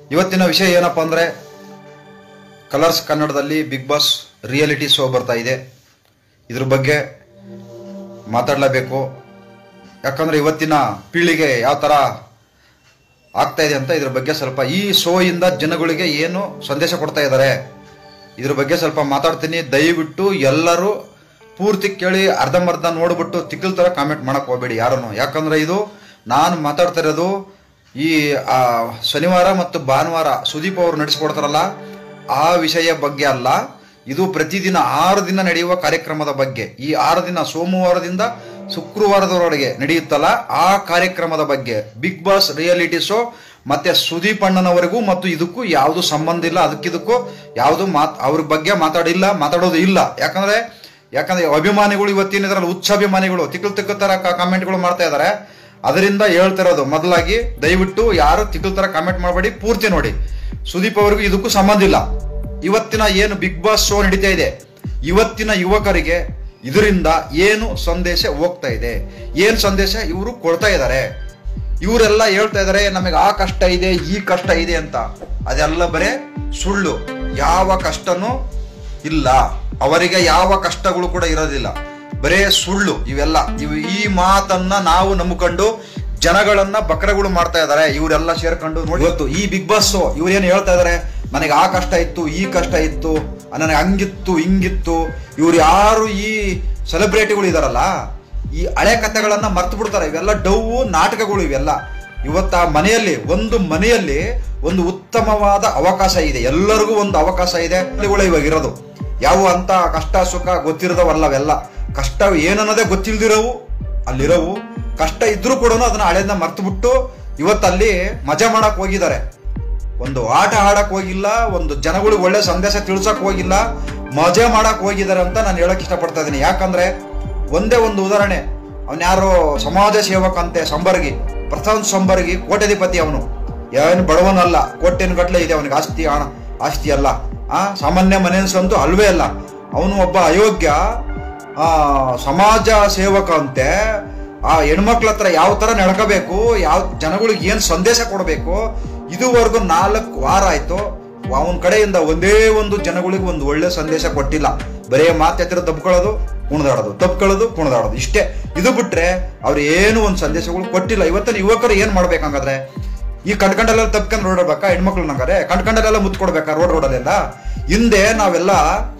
ಇವತ್ತಿನ ವಿಷಯ ಏನಪ್ಪ ಅಂದರೆ ಕಲರ್ಸ್ ಕನ್ನಡದಲ್ಲಿ ಬಿಗ್ ಬಾಸ್ ರಿಯಾಲಿಟಿ ಶೋ ಬರ್ತಾ ಇದೆ ಇದ್ರ ಬಗ್ಗೆ ಮಾತಾಡಲೇಬೇಕು ಯಾಕಂದರೆ ಇವತ್ತಿನ ಪೀಳಿಗೆ ಯಾವ ಥರ ಆಗ್ತಾ ಇದೆ ಅಂತ ಇದ್ರ ಬಗ್ಗೆ ಸ್ವಲ್ಪ ಈ ಶೋ ಇಂದ ಜನಗಳಿಗೆ ಏನು ಸಂದೇಶ ಕೊಡ್ತಾ ಇದ್ದಾರೆ ಇದ್ರ ಬಗ್ಗೆ ಸ್ವಲ್ಪ ಮಾತಾಡ್ತೀನಿ ದಯವಿಟ್ಟು ಎಲ್ಲರೂ ಪೂರ್ತಿ ಕೇಳಿ ಅರ್ಧಂಬರ್ಧ ನೋಡ್ಬಿಟ್ಟು ತಿಕ್ಕಲ್ ಥರ ಕಾಮೆಂಟ್ ಮಾಡಕ್ ಹೋಗ್ಬೇಡಿ ಯಾರನ್ನು ಯಾಕಂದ್ರೆ ಇದು ನಾನು ಮಾತಾಡ್ತಾ ಇರೋದು ಈ ಆ, ಶನಿವಾರ ಮತ್ತು ಭಾನುವಾರ ಸುದೀಪ್ ಅವರು ನಡೆಸ್ಕೊಡ್ತಾರಲ್ಲ ಆ ವಿಷಯ ಬಗ್ಗೆ ಅಲ್ಲ ಇದು ಪ್ರತಿದಿನ ಆರು ದಿನ ನಡೆಯುವ ಕಾರ್ಯಕ್ರಮದ ಬಗ್ಗೆ ಈ ಆರು ದಿನ ಸೋಮವಾರದಿಂದ ಶುಕ್ರವಾರದವರೆಗೆ ನಡೆಯುತ್ತಲ್ಲ ಆ ಕಾರ್ಯಕ್ರಮದ ಬಗ್ಗೆ ಬಿಗ್ ಬಾಸ್ ರಿಯಾಲಿಟಿ ಶೋ ಮತ್ತೆ ಸುದೀಪ್ ಅಣ್ಣನವರೆಗೂ ಮತ್ತು ಇದಕ್ಕೂ ಯಾವುದು ಸಂಬಂಧ ಇಲ್ಲ ಅದಕ್ಕಿದಕ್ಕೂ ಯಾವುದು ಮಾತ್ ಅವ್ರ ಬಗ್ಗೆ ಮಾತಾಡಿಲ್ಲ ಮಾತಾಡೋದು ಇಲ್ಲ ಯಾಕಂದ್ರೆ ಯಾಕಂದ್ರೆ ಅಭಿಮಾನಿಗಳು ಇವತ್ತಿನ ಇದರಲ್ಲಿ ಹುಚ್ಚ ಅಭಿಮಾನಿಗಳು ತಿಕ್ಕಲ್ ತಿಕ್ಕಲ್ ತರ ಕಾಮೆಂಟ್ಗಳು ಮಾಡ್ತಾ ಇದ್ದಾರೆ ಅದರಿಂದ ಹೇಳ್ತಿರೋದು ಮೊದಲಾಗಿ ದಯವಿಟ್ಟು ಯಾರು ತಿಕ್ಕಲ್ ತರ ಕಾಮೆಂಟ್ ಮಾಡಬೇಡಿ ಪೂರ್ತಿ ನೋಡಿ ಸುದೀಪ್ ಅವರಿಗೂ ಇದಕ್ಕೂ ಸಂಬಂಧ ಇಲ್ಲ ಇವತ್ತಿನ ಏನು ಬಿಗ್ ಬಾಸ್ ಶೋ ನಡೀತಾ ಇದೆ ಇವತ್ತಿನ ಯುವಕರಿಗೆ ಇದರಿಂದ ಏನು ಸಂದೇಶ ಹೋಗ್ತಾ ಇದೆ ಏನು ಸಂದೇಶ ಇವರು ಕೊಡ್ತಾ ಇದ್ದಾರೆ ಇವರೆಲ್ಲ ಹೇಳ್ತಾ ಇದಾರೆ ನಮಗೆ ಆ ಕಷ್ಟ ಇದೆ ಈ ಕಷ್ಟ ಇದೆ ಅಂತ ಅದೆಲ್ಲ ಬರೇ ಸುಳ್ಳು ಯಾವ ಕಷ್ಟನೂ ಇಲ್ಲ ಅವರಿಗೆ ಯಾವ ಕಷ್ಟಗಳು ಕೂಡ ಇರೋದಿಲ್ಲ ಬರೇ ಸುಳ್ಳು ಇವೆಲ್ಲ ಇವು ಈ ಮಾತನ್ನ ನಾವು ನಂಬಿಕೊಂಡು ಜನಗಳನ್ನ ಬಕ್ರಗಳು ಮಾಡ್ತಾ ಇದಾರೆ ಇವರೆಲ್ಲ ಸೇರ್ಕೊಂಡು ನೋಡಿ ಇವತ್ತು ಈ ಬಿಗ್ ಬಾಸ್ ಇವ್ರು ಏನು ಹೇಳ್ತಾ ಇದಾರೆ ನನಗೆ ಆ ಕಷ್ಟ ಇತ್ತು ಈ ಕಷ್ಟ ಇತ್ತು ನನಗೆ ಹಂಗಿತ್ತು ಹಿಂಗಿತ್ತು ಇವ್ರು ಯಾರು ಈ ಸೆಲೆಬ್ರಿಟಿಗಳು ಇದಾರಲ್ಲ ಈ ಹಳೆ ಕಥೆಗಳನ್ನ ಮರ್ತು ಬಿಡ್ತಾರೆ ಇವೆಲ್ಲ ಡೌವು ನಾಟಕಗಳು ಇವೆಲ್ಲ ಇವತ್ತ ಮನೆಯಲ್ಲಿ ಒಂದು ಮನೆಯಲ್ಲಿ ಒಂದು ಉತ್ತಮವಾದ ಅವಕಾಶ ಇದೆ ಎಲ್ಲರಿಗೂ ಒಂದು ಅವಕಾಶ ಇದೆ ಇವುಗಳು ಇವಾಗ ಇರೋದು ಯಾವ ಅಂತ ಕಷ್ಟ ಸುಖ ಗೊತ್ತಿರದವಲ್ಲ ಅವೆಲ್ಲ ಕಷ್ಟ ಏನನ್ನೋದೇ ಗೊತ್ತಿಲ್ದಿರೋವು ಅಲ್ಲಿರೋವು ಕಷ್ಟ ಇದ್ರೂ ಕೂಡ ಅದನ್ನ ಹಳೆದನ್ನ ಮರ್ತು ಬಿಟ್ಟು ಇವತ್ತಲ್ಲಿ ಮಜಾ ಮಾಡಕ್ ಹೋಗಿದ್ದಾರೆ ಒಂದು ಆಟ ಆಡಕ್ ಹೋಗಿಲ್ಲ ಒಂದು ಜನಗಳಿಗೆ ಒಳ್ಳೆ ಸಂದೇಶ ತಿಳ್ಸಕ್ ಹೋಗಿಲ್ಲ ಮಜಾ ಮಾಡಕ್ ಹೋಗಿದ್ದಾರೆ ಅಂತ ನಾನು ಹೇಳಕ್ ಇಷ್ಟಪಡ್ತಾ ಇದ್ದೀನಿ ಯಾಕಂದ್ರೆ ಒಂದೇ ಒಂದು ಉದಾಹರಣೆ ಅವನ್ ಯಾರೋ ಸಮಾಜ ಸೇವಕ ಅಂತೆ ಸಂಬರ್ಗಿ ಪ್ರಥಮ್ ಸಂಬರ್ಗಿ ಕೋಟ್ಯಾಧಿಪತಿ ಅವನು ಏನು ಬಡವನಲ್ಲ ಕೋಟೆನ ಗಟ್ಲೆ ಇದೆ ಅವನಿಗೆ ಆಸ್ತಿ ಹಣ ಆಸ್ತಿ ಅಲ್ಲ ಆ ಸಾಮಾನ್ಯ ಮನೆಯನ್ಸಂತೂ ಅಲ್ವೇ ಅಲ್ಲ ಅವನು ಒಬ್ಬ ಅಯೋಗ್ಯ ಆ ಸಮಾಜ ಸೇವಕ ಅಂತೆ ಆ ಹೆಣ್ಮಕ್ಳ ಹತ್ರ ಯಾವ ತರ ನಡ್ಕೋಬೇಕು ಯಾವ ಜನಗಳಿಗೆ ಏನ್ ಸಂದೇಶ ಕೊಡಬೇಕು ಇದುವರೆಗೂ ನಾಲ್ಕು ವಾರ ಆಯ್ತು ಅವನ ಕಡೆಯಿಂದ ಒಂದೇ ಒಂದು ಜನಗಳಿಗೆ ಒಂದು ಒಳ್ಳೆ ಸಂದೇಶ ಕೊಟ್ಟಿಲ್ಲ ಬರೇ ಮಾತೆತ್ತಿರ ತಪ್ಕೊಳ್ಳೋದು ಕುಣಿದಾಡೋದು ತಪ್ಕೊಳ್ಳೋದು ಕುಣಿದಾಡೋದು ಇಷ್ಟೇ ಇದು ಬಿಟ್ರೆ ಅವ್ರು ಏನು ಒಂದು ಸಂದೇಶಗಳು ಕೊಟ್ಟಿಲ್ಲ ಇವತ್ತಿನ ಯುವಕರು ಏನ್ ಮಾಡ್ಬೇಕಂಗಾದ್ರೆ ಈ ಕಣ್ಕಂಡಲ್ಲೆಲ್ಲ ತಪ್ಕೊಂಡು ನೋಡಿರ್ಬೇಕಾ ಹೆಣ್ಮಕ್ಳು ನಂಗಾರೆ ಕಣ್ಕಂಡಲ್ಲೆಲ್ಲ ಮುತ್ಕೊಡ್ಬೇಕಾ ರೋಡ್ ರೋಡಲ್ಲೆಲ್ಲ ಹಿಂದೆ ನಾವೆಲ್ಲ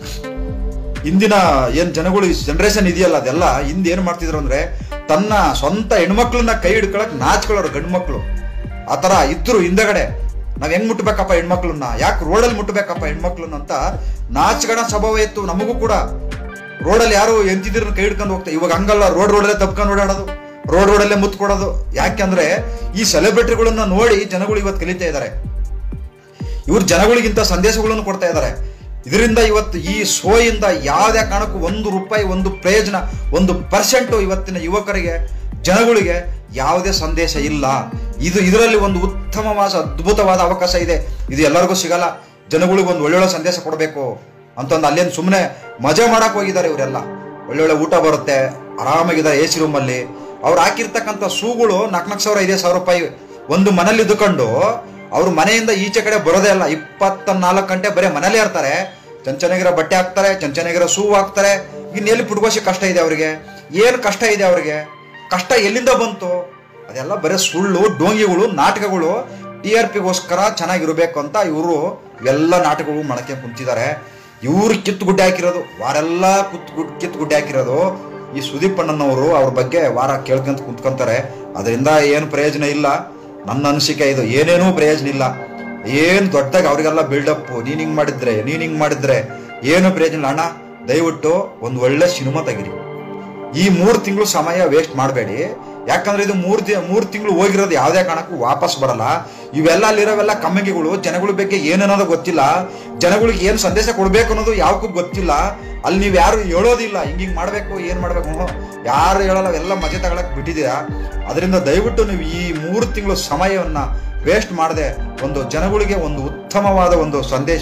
ಇಂದಿನ ಏನ್ ಜನಗಳು ಜನರೇಷನ್ ಇದೆಯಲ್ಲ ಅದೆಲ್ಲ ಹಿಂದೆ ಏನ್ ಮಾಡ್ತಿದ್ರು ಅಂದ್ರೆ ತನ್ನ ಸ್ವಂತ ಹೆಣ್ಮಕ್ಳನ್ನ ಕೈ ಹಿಡ್ಕೊಳಕ್ ನಾಚ್ಕೊಳ್ಳೋರು ಗಂಡು ಮಕ್ಳು ಆ ತರ ಇದ್ರು ಹಿಂದಗಡೆ ನಾವ್ ಹೆಂಗ್ ಮುಟ್ಬೇಕಪ್ಪ ಹೆಣ್ಮಕ್ಳನ್ನ ಯಾಕೆ ರೋಡಲ್ಲಿ ಮುಟ್ಬೇಕಪ್ಪ ಹೆಣ್ಮಕ್ಳನ್ನ ಅಂತ ನಾಚ್ಗಣ ಸ್ವಭಾವ ಇತ್ತು ನಮಗೂ ಕೂಡ ರೋಡಲ್ಲಿ ಯಾರು ಎಂತಿದ್ರು ಕೈ ಹಿಡ್ಕೊಂಡು ಹೋಗ್ತಾ ಇವಾಗ ಹಂಗಲ್ಲ ರೋಡ್ ರೋಡಲ್ಲೇ ತಪ್ಕೊಂಡು ಓಡಾಡೋದು ರೋಡ್ ರೋಡಲ್ಲೇ ಮುತ್ಕೊಡೋದು ಯಾಕೆಂದ್ರೆ ಈ ಸೆಲೆಬ್ರಿಟಿಗಳನ್ನ ನೋಡಿ ಜನಗಳು ಇವತ್ತು ಕಲಿತಾ ಇದ್ದಾರೆ ಇವ್ರು ಜನಗಳಿಗಿಂತ ಸಂದೇಶಗಳನ್ನು ಕೊಡ್ತಾ ಇದ್ದಾರೆ ಇದರಿಂದ ಇವತ್ತು ಈ ಶೋ ಇಂದ ಯಾವುದೇ ಕಾರಣಕ್ಕೂ ಒಂದು ರೂಪಾಯಿ ಒಂದು ಪ್ರಯೋಜನ ಒಂದು ಪರ್ಸೆಂಟ್ ಇವತ್ತಿನ ಯುವಕರಿಗೆ ಜನಗಳಿಗೆ ಯಾವುದೇ ಸಂದೇಶ ಇಲ್ಲ ಇದು ಇದರಲ್ಲಿ ಒಂದು ಉತ್ತಮವಾದ ಅದ್ಭುತವಾದ ಅವಕಾಶ ಇದೆ ಇದು ಎಲ್ಲರಿಗೂ ಸಿಗಲ್ಲ ಜನಗಳಿಗೆ ಒಂದು ಒಳ್ಳೊಳ್ಳೆ ಸಂದೇಶ ಕೊಡಬೇಕು ಅಂತಂದು ಅಲ್ಲೇನು ಸುಮ್ಮನೆ ಮಜಾ ಮಾಡಕ್ ಹೋಗಿದ್ದಾರೆ ಇವರೆಲ್ಲ ಒಳ್ಳೊಳ್ಳೆ ಊಟ ಬರುತ್ತೆ ಆರಾಮಾಗಿದ್ದಾರೆ ಎ ಸಿ ರೂಮಲ್ಲಿ ಅವ್ರು ಹಾಕಿರ್ತಕ್ಕಂಥ ಶೂಗಳು ನಾಲ್ಕು ನಾಲ್ಕು ಸಾವಿರ ಐದೇ ಸಾವಿರ ರೂಪಾಯಿ ಒಂದು ಮನೇಲಿ ಇದ್ದುಕೊಂಡು ಅವ್ರು ಮನೆಯಿಂದ ಈಚೆ ಕಡೆ ಬರೋದೇ ಇಲ್ಲ ಇಪ್ಪತ್ತ ನಾಲ್ಕು ಗಂಟೆ ಬರೀ ಮನೇಲೇ ಇರ್ತಾರೆ ಚಂಚನಾಗಿರೋ ಬಟ್ಟೆ ಹಾಕ್ತಾರೆ ಚಂಚನಾಗಿರೋ ಶೂ ಹಾಕ್ತಾರೆ ಇನ್ನು ಎಲ್ಲಿ ಪುಟ್ಕೋಸಿ ಕಷ್ಟ ಇದೆ ಅವರಿಗೆ ಏನು ಕಷ್ಟ ಇದೆ ಅವರಿಗೆ ಕಷ್ಟ ಎಲ್ಲಿಂದ ಬಂತು ಅದೆಲ್ಲ ಬರೀ ಸುಳ್ಳು ಡೋಂಗಿಗಳು ನಾಟಕಗಳು ಟಿ ಆರ್ ಪಿಗೋಸ್ಕರ ಚೆನ್ನಾಗಿರ್ಬೇಕು ಅಂತ ಇವರು ಎಲ್ಲ ನಾಟಕಗಳು ಮಾಡಕ್ಕೆ ಕುಂತಿದ್ದಾರೆ ಇವ್ರು ಕಿತ್ತು ಗುಡ್ಡೆ ಹಾಕಿರೋದು ವಾರೆಲ್ಲ ಕುತ್ ಗುಡ್ ಕಿತ್ತು ಗುಡ್ಡೆ ಹಾಕಿರೋದು ಈ ಸುದೀಪ್ ಅಣ್ಣನವರು ಅವ್ರ ಬಗ್ಗೆ ವಾರ ಕೇಳ್ಕೊಂತ ಕುಂತ್ಕೊಂತಾರೆ ಅದರಿಂದ ಏನು ಪ್ರಯೋಜನ ಇಲ್ಲ ನನ್ನ ಅನಿಸಿಕೆ ಇದು ಏನೇನೂ ಪ್ರಯೋಜನ ಇಲ್ಲ ಏನು ದೊಡ್ಡದಾಗಿ ಅವರಿಗೆಲ್ಲ ಬಿಲ್ಡಪ್ ನೀನ್ ಹಿಂಗ್ ಮಾಡಿದ್ರೆ ನೀನ್ ಹಿಂಗ್ ಮಾಡಿದ್ರೆ ಏನು ಪ್ರಯೋಜನ ಇಲ್ಲ ಅಣ್ಣ ದಯವಿಟ್ಟು ಒಂದು ಒಳ್ಳೆ ಸಿನಿಮಾ ತೆಗಿರಿ ಈ ಮೂರು ತಿಂಗಳು ಸಮಯ ವೇಸ್ಟ್ ಮಾಡಬೇಡಿ ಯಾಕಂದ್ರೆ ಇದು ಮೂರು ದಿ ಮೂರು ತಿಂಗಳು ಹೋಗಿರೋದು ಯಾವುದೇ ಕಾರಣಕ್ಕೂ ವಾಪಸ್ ಬರಲ್ಲ ಇವೆಲ್ಲ ಅಲ್ಲಿರೋವೆಲ್ಲ ಕಮ್ಮಿಗೆಗಳು ಜನಗಳ ಬಗ್ಗೆ ಏನನ್ನೋದು ಗೊತ್ತಿಲ್ಲ ಜನಗಳಿಗೆ ಏನು ಸಂದೇಶ ಕೊಡಬೇಕು ಅನ್ನೋದು ಯಾವಕ್ಕೂ ಗೊತ್ತಿಲ್ಲ ಅಲ್ಲಿ ನೀವು ಯಾರು ಹೇಳೋದಿಲ್ಲ ಹಿಂಗ್ ಹಿಂಗ್ ಮಾಡಬೇಕು ಏನು ಮಾಡಬೇಕು ಯಾರು ಹೇಳಲ್ಲ ಅವೆಲ್ಲ ಮಜೆ ತಗೊಳಕ್ ಬಿಟ್ಟಿದ್ದೀರಾ ಅದರಿಂದ ದಯವಿಟ್ಟು ನೀವು ಈ ಮೂರು ತಿಂಗಳು ಸಮಯವನ್ನ ವೇಸ್ಟ್ ಮಾಡದೆ ಒಂದು ಜನಗಳಿಗೆ ಒಂದು ಉತ್ತಮವಾದ ಒಂದು ಸಂದೇಶ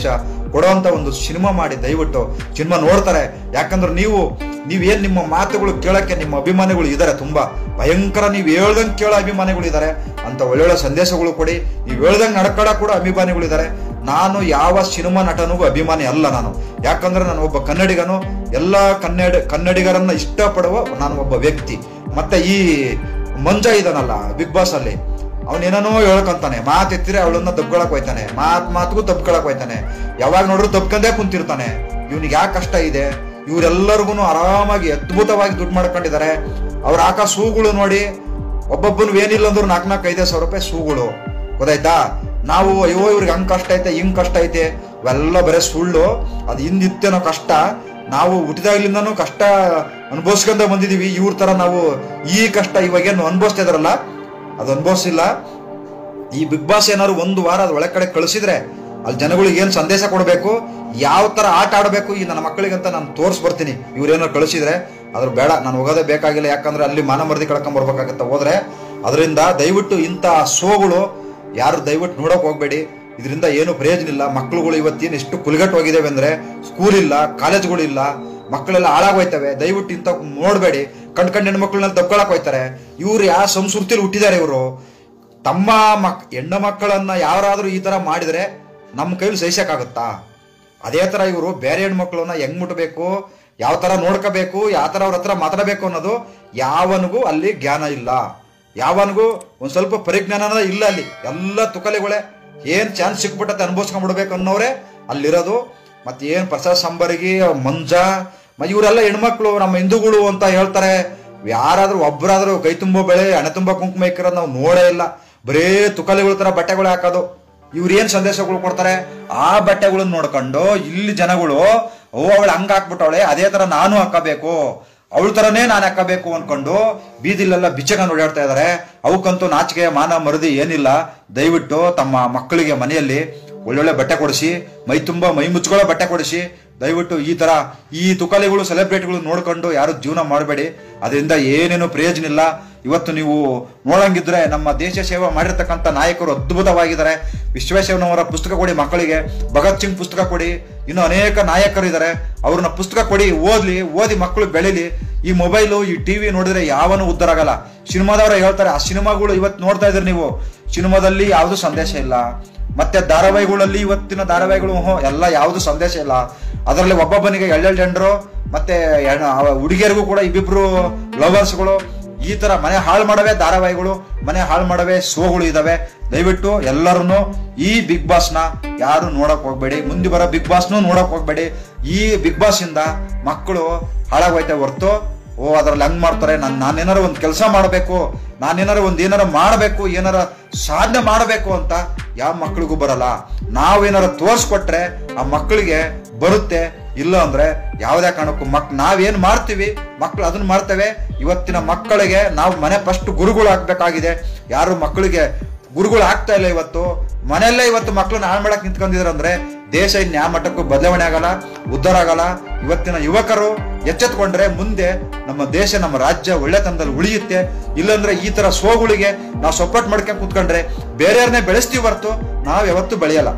ಕೊಡುವಂತ ಒಂದು ಸಿನಿಮಾ ಮಾಡಿ ದಯವಿಟ್ಟು ಸಿನಿಮಾ ನೋಡ್ತಾರೆ ಯಾಕಂದ್ರೆ ನೀವು ನೀವೇನ್ ನಿಮ್ಮ ಮಾತುಗಳು ಕೇಳಕ್ಕೆ ನಿಮ್ಮ ಅಭಿಮಾನಿಗಳು ಇದ್ದಾರೆ ತುಂಬಾ ಭಯಂಕರ ನೀವು ಹೇಳ್ದಂಗೆ ಕೇಳೋ ಅಭಿಮಾನಿಗಳು ಇದ್ದಾರೆ ಅಂತ ಒಳ್ಳೊಳ್ಳೆ ಸಂದೇಶಗಳು ಕೊಡಿ ನೀವು ಹೇಳ್ದಂಗೆ ನಡ್ಕೊಳ ಕೂಡ ಅಭಿಮಾನಿಗಳು ಇದ್ದಾರೆ ನಾನು ಯಾವ ಸಿನಿಮಾ ನಟನಿಗೂ ಅಭಿಮಾನಿ ಅಲ್ಲ ನಾನು ಯಾಕಂದ್ರೆ ನಾನು ಒಬ್ಬ ಕನ್ನಡಿಗನು ಎಲ್ಲ ಕನ್ನಡ ಕನ್ನಡಿಗರನ್ನ ಇಷ್ಟಪಡುವ ನಾನು ಒಬ್ಬ ವ್ಯಕ್ತಿ ಮತ್ತೆ ಈ ಮಂಜ ಇದನಲ್ಲ ಬಿಗ್ ಬಾಸ್ ಅಲ್ಲಿ ಅವನೇನೇನೋ ಹೇಳ್ಕೊಂತಾನೆ ಮಾತ್ ಎತ್ತಿರೆ ಅವಳನ್ನ ದಬ್ಕೊಳಕ್ ಹೋಯ್ತಾನೆ ಮಾತ್ ಮಾತ್ಗೂ ದಬ್ಕೊಳಕ್ ಹೋಯ್ತಾನೆ ಯಾವಾಗ ನೋಡ್ರು ದಬ್ಕಂದೇ ಕುಂತಿರ್ತಾನೆ ಇವ್ನಿಗೆ ಯಾಕೆ ಕಷ್ಟ ಇದೆ ಇವರೆಲ್ಲರಿಗೂ ಆರಾಮಾಗಿ ಅದ್ಭುತವಾಗಿ ದುಡ್ಡು ಮಾಡ್ಕೊಂಡಿದ್ದಾರೆ ಅವ್ರ ಹಾಕ ಸೂಗಳು ನೋಡಿ ಒಬ್ಬೊಬ್ಬನು ಏನಿಲ್ಲ ಅಂದ್ರು ನಾಲ್ಕು ನಾಲ್ಕು ಐದೇ ಸಾವಿರ ರೂಪಾಯಿ ಸೂಗಳು ಗೊತ್ತಾಯ್ತಾ ನಾವು ಅಯ್ಯೋ ಇವ್ರಿಗೆ ಹಂಗ್ ಕಷ್ಟ ಐತೆ ಹಿಂಗ್ ಕಷ್ಟ ಐತೆ ಇವೆಲ್ಲ ಬರೀ ಸುಳ್ಳು ಅದು ಹಿಂದಿತ್ತೇನೋ ಕಷ್ಟ ನಾವು ಹುಟ್ಟಿದಾಗ್ಲಿಂದನೂ ಕಷ್ಟ ಅನುಭವಿಸ್ಕೊಂಡ ಬಂದಿದೀವಿ ಇವ್ರ ತರ ನಾವು ಈ ಕಷ್ಟ ಇವಾಗೇನು ಅನುಭವಿಸ್ತಾ ಇದಾರಲ್ಲ ಅದು ಅನುಭವಿಸಿಲ್ಲ ಈ ಬಿಗ್ ಬಾಸ್ ಏನಾದ್ರು ಒಂದು ವಾರ ಅದ್ ಒಳಗಡೆ ಕಳಿಸಿದ್ರೆ ಅಲ್ಲಿ ಜನಗಳಿಗೆ ಏನ್ ಸಂದೇಶ ಕೊಡಬೇಕು ಯಾವ ತರ ಆಟ ಆಡಬೇಕು ಈ ನನ್ನ ಮಕ್ಕಳಿಗಂತ ನಾನು ತೋರ್ಸ್ ಬರ್ತೀನಿ ಇವ್ರೇನಾರು ಕಳಿಸಿದ್ರೆ ಅದ್ರ ಬೇಡ ನಾನು ಹೋಗೋದೇ ಬೇಕಾಗಿಲ್ಲ ಯಾಕಂದ್ರೆ ಅಲ್ಲಿ ಮಾನ ಮರದಿ ಕಳ್ಕೊಂಡ್ ಬರ್ಬೇಕಾಗತ್ತ ಹೋದ್ರೆ ಅದರಿಂದ ದಯವಿಟ್ಟು ಇಂಥ ಶೋಗಳು ಯಾರು ದಯವಿಟ್ಟು ನೋಡಕ್ ಹೋಗ್ಬೇಡಿ ಇದರಿಂದ ಏನು ಪ್ರಯೋಜನ ಇಲ್ಲ ಮಕ್ಕಳುಗಳು ಇವತ್ತೇನು ಎಷ್ಟು ಕುಲಗಟ್ಟವಾಗಿದ್ದಾವೆ ಅಂದ್ರೆ ಸ್ಕೂಲ್ ಇಲ್ಲ ಕಾಲೇಜ್ಗಳಿಲ್ಲ ಮಕ್ಕಳೆಲ್ಲ ಹಾಳಾಗೋಯ್ತವೆ ದಯವಿಟ್ಟು ಇಂಥ ನೋಡಬೇಡಿ ಕಣ್ ಕಣ್ ಹೆಣ್ಮಕ್ಳನ್ನ ತಪ್ಕೊಳಕ್ ಹೋಯ್ತಾರೆ ಇವ್ರು ಯಾವ ಸಂಸ್ಕೃತಿಯಲ್ಲಿ ಹುಟ್ಟಿದ್ದಾರೆ ಇವರು ತಮ್ಮ ಮಕ್ ಹೆಣ್ಣು ಮಕ್ಕಳನ್ನ ಯಾರಾದ್ರೂ ಈ ತರ ಮಾಡಿದ್ರೆ ನಮ್ಮ ಕೈಲಿ ಸಹಿಸಕ್ಕಾಗತ್ತಾ ಅದೇ ತರ ಇವರು ಬೇರೆ ಹೆಣ್ಮಕ್ಳನ್ನ ಹೆಂಗ್ ಮುಟ್ಬೇಕು ಯಾವ ತರ ನೋಡ್ಕೋಬೇಕು ಯಾವ ತರ ಅವ್ರ ಹತ್ರ ಮಾತಾಡಬೇಕು ಅನ್ನೋದು ಯಾವನಿಗೂ ಅಲ್ಲಿ ಜ್ಞಾನ ಇಲ್ಲ ಯಾವನಿಗೂ ಒಂದ್ ಸ್ವಲ್ಪ ಪರಿಜ್ಞಾನ ಇಲ್ಲ ಅಲ್ಲಿ ಎಲ್ಲ ತುಕಲಿಗಳೇ ಏನ್ ಚಾನ್ಸ್ ಸಿಕ್ಬಿಟ್ಟತ್ತೆ ಅನ್ಭವಿಸ್ಕೊಂಡ್ಬಿಡ್ಬೇಕು ಅನ್ನೋರೆ ಅಲ್ಲಿರೋದು ಮತ್ತೆ ಏನ್ ಪ್ರಸಾದ್ ಸಂಬರಿಗೆ ಮಂಜ ಮ- ಇವರೆಲ್ಲ ಹೆಣ್ಮಕ್ಳು ನಮ್ಮ ಹಿಂದೂಗಳು ಅಂತ ಹೇಳ್ತಾರೆ ಯಾರಾದ್ರೂ ಒಬ್ಬರಾದ್ರೂ ಕೈ ತುಂಬೋ ಬೆಳೆ ಹಣೆ ತುಂಬ ಕುಂಕುಮ ಇಕ್ಕಿರೋದು ನಾವು ನೋಡೇ ಇಲ್ಲ ಬರೇ ತುಕಲಿಗಳ ತರ ಬಟ್ಟೆಗಳು ಹಾಕೋದು ಇವ್ರು ಏನ್ ಸಂದೇಶಗಳು ಕೊಡ್ತಾರೆ ಆ ಬಟ್ಟೆಗಳನ್ನ ನೋಡ್ಕೊಂಡು ಇಲ್ಲಿ ಜನಗಳು ಓ ಅವಳು ಹಂಗ ಹಾಕ್ಬಿಟ್ಟವಳೆ ಅದೇ ತರ ನಾನು ಹಾಕಬೇಕು ಅವಳ ತರನೇ ನಾನು ಹಾಕಬೇಕು ಅನ್ಕೊಂಡು ಬೀದಿಲೆಲ್ಲ ಬಿಚ್ಚಗ ಓಡಾಡ್ತಾ ಇದಾರೆ ಅವಕ್ಕಂತೂ ನಾಚಿಕೆ ಮಾನ ಮರದಿ ಏನಿಲ್ಲ ದಯವಿಟ್ಟು ತಮ್ಮ ಮಕ್ಕಳಿಗೆ ಮನೆಯಲ್ಲಿ ಒಳ್ಳೊಳ್ಳೆ ಬಟ್ಟೆ ಕೊಡಿಸಿ ಮೈ ತುಂಬಾ ಮೈ ಮುಚ್ಕೊಳ್ಳೋ ಬಟ್ಟೆ ಕೊಡಿಸಿ ದಯವಿಟ್ಟು ಈ ತರ ಈ ತುಕಲಿಗಳು ಸೆಲೆಬ್ರಿಟಿಗಳು ನೋಡ್ಕೊಂಡು ಯಾರು ಜೀವನ ಮಾಡಬೇಡಿ ಅದರಿಂದ ಏನೇನು ಪ್ರಯೋಜನ ಇಲ್ಲ ಇವತ್ತು ನೀವು ನೋಡಂಗಿದ್ರೆ ನಮ್ಮ ದೇಶ ಸೇವೆ ಮಾಡಿರ್ತಕ್ಕಂಥ ನಾಯಕರು ಅದ್ಭುತವಾಗಿದ್ದಾರೆ ವಿಶ್ವೇಶ್ವರನವರ ಪುಸ್ತಕ ಕೊಡಿ ಮಕ್ಕಳಿಗೆ ಭಗತ್ ಸಿಂಗ್ ಪುಸ್ತಕ ಕೊಡಿ ಇನ್ನು ಅನೇಕ ನಾಯಕರು ಇದ್ದಾರೆ ಅವ್ರನ್ನ ಪುಸ್ತಕ ಕೊಡಿ ಓದ್ಲಿ ಓದಿ ಮಕ್ಕಳು ಬೆಳಿಲಿ ಈ ಮೊಬೈಲು ಈ ಟಿವಿ ನೋಡಿದ್ರೆ ಯಾವನು ಉದ್ಧಾರ ಆಗಲ್ಲ ಸಿನಿಮಾದವರು ಹೇಳ್ತಾರೆ ಆ ಸಿನಿಮಾಗಳು ಇವತ್ತು ನೋಡ್ತಾ ಇದ್ರಿ ನೀವು ಸಿನಿಮಾದಲ್ಲಿ ಯಾವುದು ಸಂದೇಶ ಇಲ್ಲ ಮತ್ತೆ ಧಾರಾವಾಹಿಗಳಲ್ಲಿ ಇವತ್ತಿನ ಧಾರಾವಾಹಿಗಳು ಹ್ಞೂ, ಎಲ್ಲ ಯಾವುದು ಸಂದೇಶ ಇಲ್ಲ ಅದರಲ್ಲಿ ಒಬ್ಬೊಬ್ಬನಿಗೆ ಎಳ್ಳೆಳ್ಳು ಜನರು ಮತ್ತೆ ಹೆಣ್ಣು- ಅವ ಹುಡುಗಿಯರಿಗೂ ಕೂಡ ಇಬ್ಬಿಬ್ರು ಲವರ್ಸ್ಗಳು ಈ ತರ ಮನೆ ಹಾಳು ಮಾಡವೆ ಧಾರಾವಾಹಿಗಳು ಮನೆ ಹಾಳು ಮಾಡವೆ ಶೋಗಳು ಇದಾವೆ ದಯವಿಟ್ಟು ಎಲ್ಲರನ್ನು ಈ ಬಿಗ್ ಬಾಸ್ ನ ಯಾರು ನೋಡಕ್ ಹೋಗ್ಬೇಡಿ ಮುಂದೆ ಬರೋ ಬಿಗ್ ಬಾಸ್ನು ನೋಡಕ್ ಹೋಗ್ಬೇಡಿ ಈ ಬಿಗ್ ಬಾಸ್ ಇಂದ ಮಕ್ಕಳು ಹಾಳಾಗೋಯ್ತೆ ಹೊರ್ತು ಓ ಅದ್ರಲ್ಲಿ ಹಂಗ್ ಮಾಡ್ತಾರೆ ನಾನು ನಾನೇನಾರ ಒಂದು ಕೆಲಸ ಮಾಡಬೇಕು ನಾನೇನಾರ ಒಂದ್ ಏನಾರ ಮಾಡಬೇಕು ಏನಾರ ಸಾಧನೆ ಮಾಡಬೇಕು ಅಂತ ಯಾವ ಮಕ್ಕಳಿಗೂ ಬರಲ್ಲ ನಾವೇನಾರ ತೋರ್ಸ್ಕೊಟ್ರೆ ಆ ಮಕ್ಕಳಿಗೆ ಬರುತ್ತೆ ಇಲ್ಲ ಅಂದ್ರೆ ಯಾವುದೇ ಕಾರಣಕ್ಕೂ ಮಕ್ ನಾವೇನ್ ಮಾಡ್ತೀವಿ ಮಕ್ಕಳು ಅದನ್ನ ಮಾಡ್ತೇವೆ ಇವತ್ತಿನ ಮಕ್ಕಳಿಗೆ ನಾವು ಮನೆ ಫಸ್ಟ್ ಗುರುಗಳು ಆಗ್ಬೇಕಾಗಿದೆ ಯಾರು ಮಕ್ಕಳಿಗೆ ಗುರುಗಳು ಆಗ್ತಾ ಇಲ್ಲ ಇವತ್ತು ಮನೆಯಲ್ಲೇ ಇವತ್ತು ಮಕ್ಕಳನ್ನ ಹಾಳು ಮಾಡಕ್ ನಿಂತ್ಕೊಂಡಿದ್ರು ಅಂದ್ರೆ ದೇಶ ಇನ್ ಯಾವ ಮಟ್ಟಕ್ಕೂ ಬದಲಾವಣೆ ಆಗಲ್ಲ ಉದ್ಧಾರ ಆಗಲ್ಲ ಇವತ್ತಿನ ಯುವಕರು ಎಚ್ಚೆತ್ಕೊಂಡ್ರೆ ಮುಂದೆ ನಮ್ಮ ದೇಶ ನಮ್ಮ ರಾಜ್ಯ ಒಳ್ಳೆತನದಲ್ಲಿ ಉಳಿಯುತ್ತೆ ಇಲ್ಲಾಂದ್ರೆ ಈ ತರ ಸೋಗುಳಿಗೆ ನಾವು ಸಪೋರ್ಟ್ ಮಾಡ್ಕೊಂಡು ಕೂತ್ಕೊಂಡ್ರೆ ಬೇರೆಯವ್ರನ್ನೇ ಬೆಳೆಸ್ತೀವಿ ಹೊರತು ನಾವು ಯಾವತ್ತೂ ಬೆಳೆಯಲ್ಲ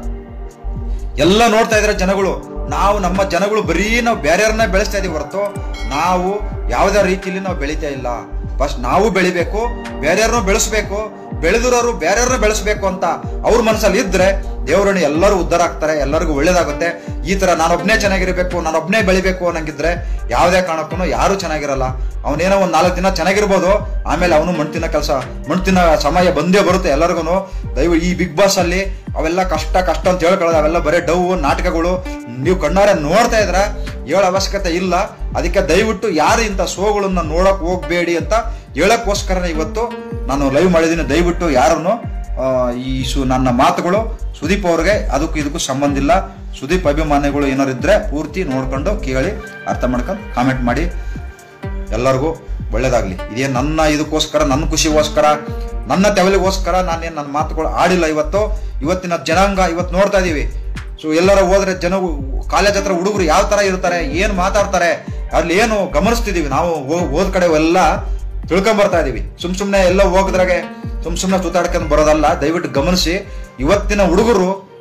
ಎಲ್ಲ ನೋಡ್ತಾ ಇದ್ರೆ ಜನಗಳು ನಾವು ನಮ್ಮ ಜನಗಳು ಬರೀ ನಾವು ಬೇರೆಯವ್ರನ್ನ ಬೆಳೆಸ್ತಾ ಇದೀವಿ ಹೊರತು ನಾವು ಯಾವುದೇ ರೀತಿಯಲ್ಲಿ ನಾವು ಬೆಳಿತಾ ಇಲ್ಲ ಫಸ್ಟ್ ನಾವು ಬೆಳಿಬೇಕು ಬೇರೆಯವ್ರನ್ನೂ ಬೆಳೆಸ್ಬೇಕು ಬೆಳೆದಿರೋರು ಬೇರೆಯವ್ರನ್ನ ಬೆಳೆಸ್ಬೇಕು ಅಂತ ಅವ್ರ ಮನಸ್ಸಲ್ಲಿ ಇದ್ರೆ ದೇವರನ್ನು ಎಲ್ಲರೂ ಉದ್ಧಾರ ಆಗ್ತಾರೆ ಎಲ್ಲರಿಗೂ ಒಳ್ಳೇದಾಗುತ್ತೆ ಈ ತರ ನಾನೊಬ್ನೇ ಚೆನ್ನಾಗಿರ್ಬೇಕು ನಾನೊಬ್ನೇ ಬೆಳಿಬೇಕು ಅನ್ನಂಗಿದ್ರೆ ಯಾವುದೇ ಕಾರಣಕ್ಕೂ ಯಾರು ಚೆನ್ನಾಗಿರಲ್ಲ ಅವನೇನೋ ಒಂದ್ ನಾಲ್ಕು ದಿನ ಚೆನ್ನಾಗಿರ್ಬೋದು ಆಮೇಲೆ ಅವನು ಮಣ್ಣು ತಿನ್ನೋ ಕೆಲಸ ಮಣ್ಣು ತಿನ್ನೋ ಸಮಯ ಬಂದೇ ಬರುತ್ತೆ ಎಲ್ಲರಿಗೂ ದಯವು ಈ ಬಿಗ್ ಬಾಸ್ ಅಲ್ಲಿ ಅವೆಲ್ಲ ಕಷ್ಟ ಕಷ್ಟ ಅಂತ ಹೇಳ್ಕೊಳ್ಳೋದು ಅವೆಲ್ಲ ಬರೀ ಡವ್ ನಾಟಕಗಳು ನೀವು ಕಣ್ಣಾರೆ ನೋಡ್ತಾ ಇದ್ರ ಹೇಳೋ ಅವಶ್ಯಕತೆ ಇಲ್ಲ ಅದಕ್ಕೆ ದಯವಿಟ್ಟು ಯಾರು ಇಂಥ ಶೋಗಳನ್ನ ನೋಡಕ್ ಹೋಗ್ಬೇಡಿ ಅಂತ ಹೇಳಕ್ಕೋಸ್ಕರನೇ ಇವತ್ತು ನಾನು ಲೈವ್ ಮಾಡಿದ್ದೀನಿ ದಯವಿಟ್ಟು ಯಾರನ್ನು ಆ, ಈ ಸು ನನ್ನ ಮಾತುಗಳು ಸುದೀಪ್ ಅವ್ರಿಗೆ ಅದಕ್ಕೂ ಇದಕ್ಕೂ ಸಂಬಂಧ ಇಲ್ಲ ಸುದೀಪ್ ಅಭಿಮಾನಿಗಳು ಏನಾರು ಇದ್ರೆ ಪೂರ್ತಿ ನೋಡ್ಕೊಂಡು ಕೇಳಿ ಅರ್ಥ ಮಾಡ್ಕೊಂಡು ಕಾಮೆಂಟ್ ಮಾಡಿ ಎಲ್ಲರಿಗೂ ಒಳ್ಳೇದಾಗ್ಲಿ ಇದೇನು ನನ್ನ ಇದಕ್ಕೋಸ್ಕರ ನನ್ನ ಖುಷಿಗೋಸ್ಕರ ನನ್ನ ತೆವಲಿಗೋಸ್ಕರ ನಾನೇನು ನನ್ನ ಮಾತುಗಳು ಆಡಿಲ್ಲ ಇವತ್ತು ಇವತ್ತಿನ ಜನಾಂಗ ಇವತ್ತು ನೋಡ್ತಾ ಇದೀವಿ ಸೊ ಎಲ್ಲರ ಹೋದ್ರೆ ಜನ ಕಾಲೇಜ್ ಹತ್ರ ಹುಡುಗರು ಯಾವ ತರ ಇರ್ತಾರೆ ಏನ್ ಮಾತಾಡ್ತಾರೆ ಅಲ್ಲಿ ಏನು ಗಮನಿಸ್ತಿದೀವಿ ನಾವು ಹೋ- ಹೋದ್ ಕಡೆ ಎಲ್ಲ ತಿಳ್ಕೊಂಡ್ ಬರ್ತಾ ಇದೀವಿ ಸುಮ್ ಸುಮ್ನೆ ಎಲ್ಲ ಹೋಗದ್ರಾಗೆ ಸುಮ್ ಸುಮ್ನೆ ಸುತ್ತಾಡ್ಕೊಂಡ್ ಬರೋದಲ್ಲ ದಯವಿಟ್ಟು ಗಮನಿಸಿ ಇವತ್ತಿನ ಹುಡುಗರು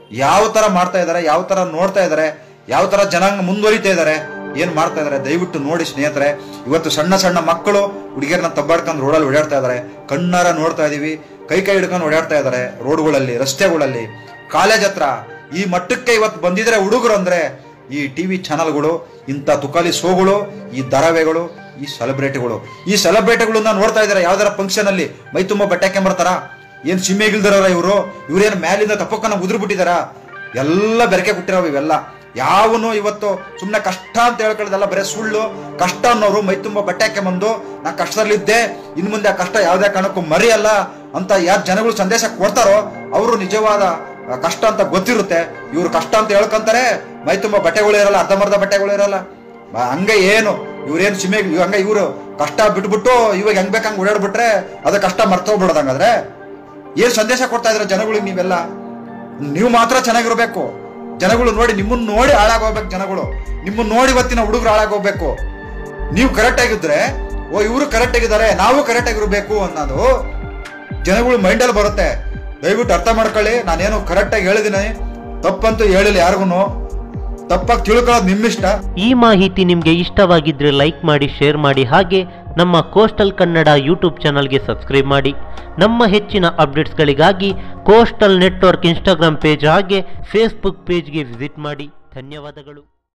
ಯಾವ ತರ ಮಾಡ್ತಾ ಇದ್ದಾರೆ ಯಾವ ತರ ನೋಡ್ತಾ ಇದ್ದಾರೆ ಯಾವ ತರ ಜನಾಂಗ ಮುಂದುವರಿತಾ ಇದ್ದಾರೆ ಏನ್ ಮಾಡ್ತಾ ಇದ್ದಾರೆ ದಯವಿಟ್ಟು ನೋಡಿ ಸ್ನೇಹಿತರೆ ಇವತ್ತು ಸಣ್ಣ ಸಣ್ಣ ಮಕ್ಕಳು ಹುಡುಗಿಯರನ್ನ ತಬ್ಬಾಡ್ಕೊಂಡು ರೋಡಲ್ಲಿ ಓಡಾಡ್ತಾ ಇದ್ದಾರೆ ಕಣ್ಣಾರ ನೋಡ್ತಾ ಇದೀವಿ ಕೈ ಕೈ ಹಿಡ್ಕೊಂಡು ಓಡಾಡ್ತಾ ಇದ್ದಾರೆ ರೋಡ್ಗಳಲ್ಲಿ ರಸ್ತೆಗಳಲ್ಲಿ ಕಾಲೇಜ್ ಹತ್ರ ಈ ಮಟ್ಟಕ್ಕೆ ಇವತ್ತು ಬಂದಿದ್ರೆ ಹುಡುಗರು ಅಂದ್ರೆ ಈ ಟಿವಿ ಚಾನಲ್ಗಳು ಇಂಥ ತುಕಾಲಿ ಶೋಗಳು ಈ ಧಾರಾವಾಹಿಗಳು ಈ ಸೆಲೆಬ್ರಿಟಿಗಳು ಈ ಸೆಲೆಬ್ರಿಟಿಗಳನ್ನ ನೋಡ್ತಾ ಇದ್ದಾರೆ ಯಾವ್ದಾರ ಫಂಕ್ಷನ್ ಅಲ್ಲಿ ಮೈ ತುಂಬ ಬಟ್ಟೆ ಹಾಕೊಂಬರ್ತಾರ ಏನ್ ಸಿಮ್ಮೆಗಿಲ್ದಿರೋರ ಇವರು ಇವ್ರೇನ್ ಮ್ಯಾಲಿಂದ ತಪ್ಪಕ್ಕನ ಉದುರು ಬಿಟ್ಟಿದಾರ ಎಲ್ಲ ಬೆರಕೆ ಕೊಟ್ಟಿರೋ ಇವೆಲ್ಲ ಯಾವನು ಇವತ್ತು ಸುಮ್ಮನೆ ಕಷ್ಟ ಅಂತ ಹೇಳ್ಕೊಳ್ಳೋದಲ್ಲ ಬರೀ ಸುಳ್ಳು ಕಷ್ಟ ಅನ್ನೋರು ಮೈ ತುಂಬ ಬಟ್ಟೆ ಹಾಕೊಂಬಂದು ನಾ ಕಷ್ಟದಲ್ಲಿದ್ದೆ ಇನ್ ಮುಂದೆ ಆ ಕಷ್ಟ ಯಾವುದೇ ಕಾರಣಕ್ಕೂ ಮರಿಯಲ್ಲ ಅಂತ ಯಾರು ಜನಗಳು ಸಂದೇಶ ಕೊಡ್ತಾರೋ ಅವರು ನಿಜವಾದ ಆ, ಕಷ್ಟ ಅಂತ ಗೊತ್ತಿರುತ್ತೆ ಇವ್ರು ಕಷ್ಟ ಅಂತ ಹೇಳ್ಕೊಂತಾರೆ ಮೈ ತುಂಬ ಬಟ್ಟೆಗಳು ಇರಲ್ಲ ಅರ್ಧಂಬರ್ಧ ಬಟ್ಟೆಗಳು ಇರಲ್ಲ ಬ- ಹಂಗೆ ಏನು ಇವ್ರೇನು ಸಿಮೆ ಹಂಗ ಇವ್ರು ಕಷ್ಟ ಬಿಟ್ಬಿಟ್ಟು ಇವಾಗ ಹೆಂಗ್ ಬೇಕಂಗ್ ಓಡಾಡ್ಬಿಟ್ರೆ ಅದ ಕಷ್ಟ ಮರ್ತೋಗ್ಬಿಡೋದು ಹಂಗಾದ್ರೆ ಏನ್ ಸಂದೇಶ ಕೊಡ್ತಾ ಇದ್ರ ಜನಗಳಿಗೆ ನೀವೆಲ್ಲ ನೀವು ಮಾತ್ರ ಚೆನ್ನಾಗಿರ್ಬೇಕು ಜನಗಳು ನೋಡಿ ನಿಮ್ಮನ್ನ ನೋಡಿ ಹಾಳಾಗೋಗ್ಬೇಕು ಜನಗಳು ನಿಮ್ಮನ್ನ ನೋಡಿ ಇವತ್ತಿನ ಹುಡುಗರು ಹಾಳಾಗೋಗ್ಬೇಕು ನೀವು ಕರೆಕ್ಟ್ ಆಗಿದ್ರೆ ಓ ಇವರು ಕರೆಕ್ಟ್ ಆಗಿದ್ದಾರೆ ನಾವು ಕರೆಕ್ಟ್ ಆಗಿರ್ಬೇಕು ಅನ್ನೋದು ಜನಗಳು ಮೈಂಡಲ್ಲಿ ಬರುತ್ತೆ ದಯವಿಟ್ಟು ಅರ್ಥ ಮಾಡ್ಕೊಳ್ಳಿ ನಾನೇನು ಕರೆಕ್ಟಾಗಿ ಹೇಳಿದ್ದೀನಿ ತಪ್ಪಂತೂ ಹೇಳಿಲ್ಲ ಯಾರಿಗೂ ತಪ್ಪಾಗಿ ತಿಳ್ಕೊಳ್ಳೋದು ನಿಮ್ಮಿಷ್ಟ ಈ ಮಾಹಿತಿ ನಿಮಗೆ ಇಷ್ಟವಾಗಿದ್ದರೆ ಲೈಕ್ ಮಾಡಿ ಶೇರ್ ಮಾಡಿ ಹಾಗೆ ನಮ್ಮ ಕೋಸ್ಟಲ್ ಕನ್ನಡ ಯೂಟ್ಯೂಬ್ ಚಾನಲ್ಗೆ ಸಬ್ಸ್ಕ್ರೈಬ್ ಮಾಡಿ ನಮ್ಮ ಹೆಚ್ಚಿನ ಅಪ್ಡೇಟ್ಸ್ಗಳಿಗಾಗಿ ಕೋಸ್ಟಲ್ ನೆಟ್ವರ್ಕ್ ಇನ್ಸ್ಟಾಗ್ರಾಮ್ ಪೇಜ್ ಹಾಗೆ ಫೇಸ್ಬುಕ್ ಪೇಜ್ಗೆ ವಿಸಿಟ್ ಮಾಡಿ ಧನ್ಯವಾದಗಳು